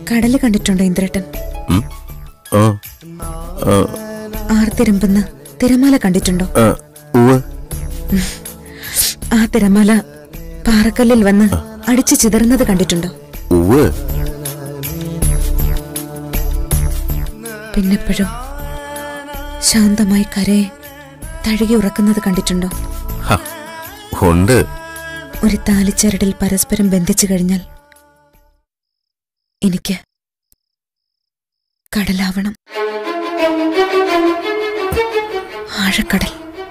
കടല് കണ്ടിട്ടുണ്ടോ ഇന്ദ്രേട്ടൻ ഉം. ആ ആ, ആർത്തിരമ്പുന്ന തിരമാല കണ്ടിട്ടുണ്ടോ ആ, ഉവ്വ്. ആ തിരമാല പാറക്കല്ലിൽ വന്ന് അടിച്ചു ചിതറുന്നത് കണ്ടിട്ടുണ്ടോ ഉവ്വ്. പിന്നെപ്പോഴും ശാന്തമായി കരയെ തഴുകി ഉറക്കുന്നത് കണ്ടിട്ടുണ്ടോ ഹ, ഉണ്ട് ഒരു താലിച്ചരടിൽ പരസ്പരം ബന്ധിച്ചു കഴിഞ്ഞാൽ എനിക്ക് കടലാവണം ആഴക്കടൽ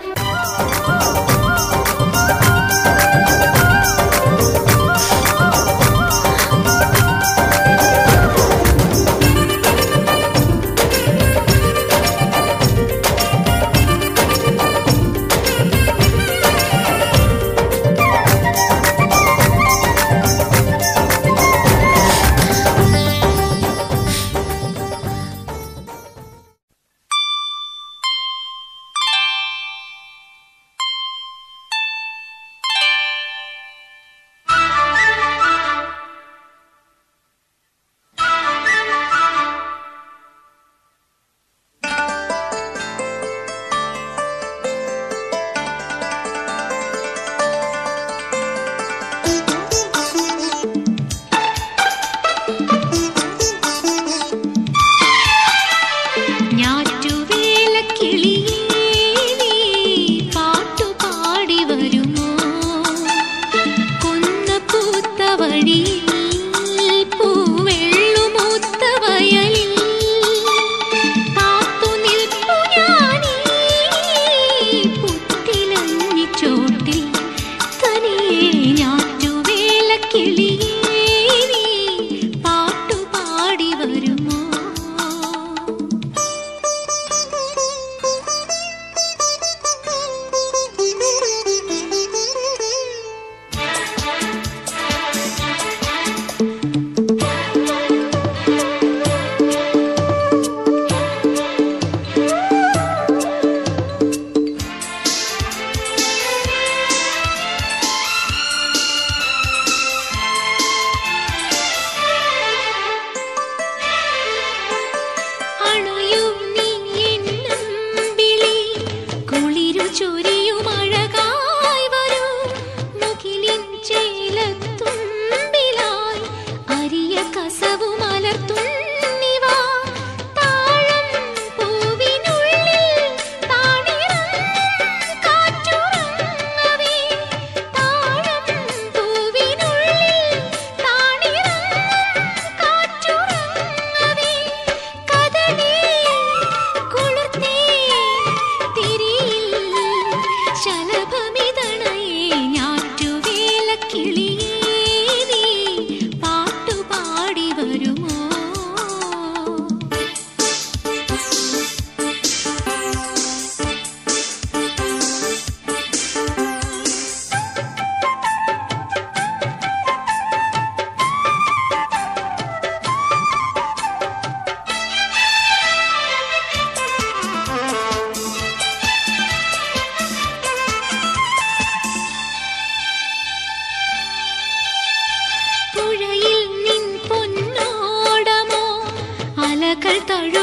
മകൾ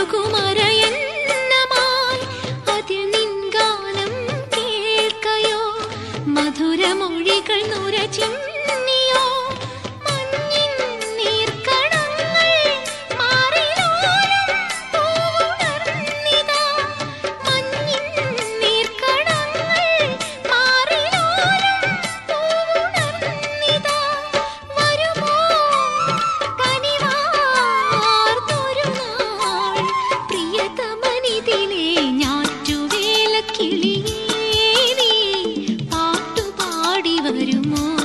തഴുകുമറയന്നമായി അതിൽ നിൻഗാനം കേൾക്കയോ മധുരമൊഴികൾ നുര ചിന്നിയോ മഞ്ഞിൻ നീർക്കണങ്ങൾ മാറിലോരം പൂവുണർന്നിതാ മഞ്ഞിൻ നീർക്കണങ്ങൾ മാറിലോരം പൂവുണർന്നിതാ വരുമോ കനിവാർന്നൊരു നാൾ പ്രിയതമനിതിലെ ഞാറ്റുവേല കിളിയേ നീ പാട്ടുപാടി വരുമോ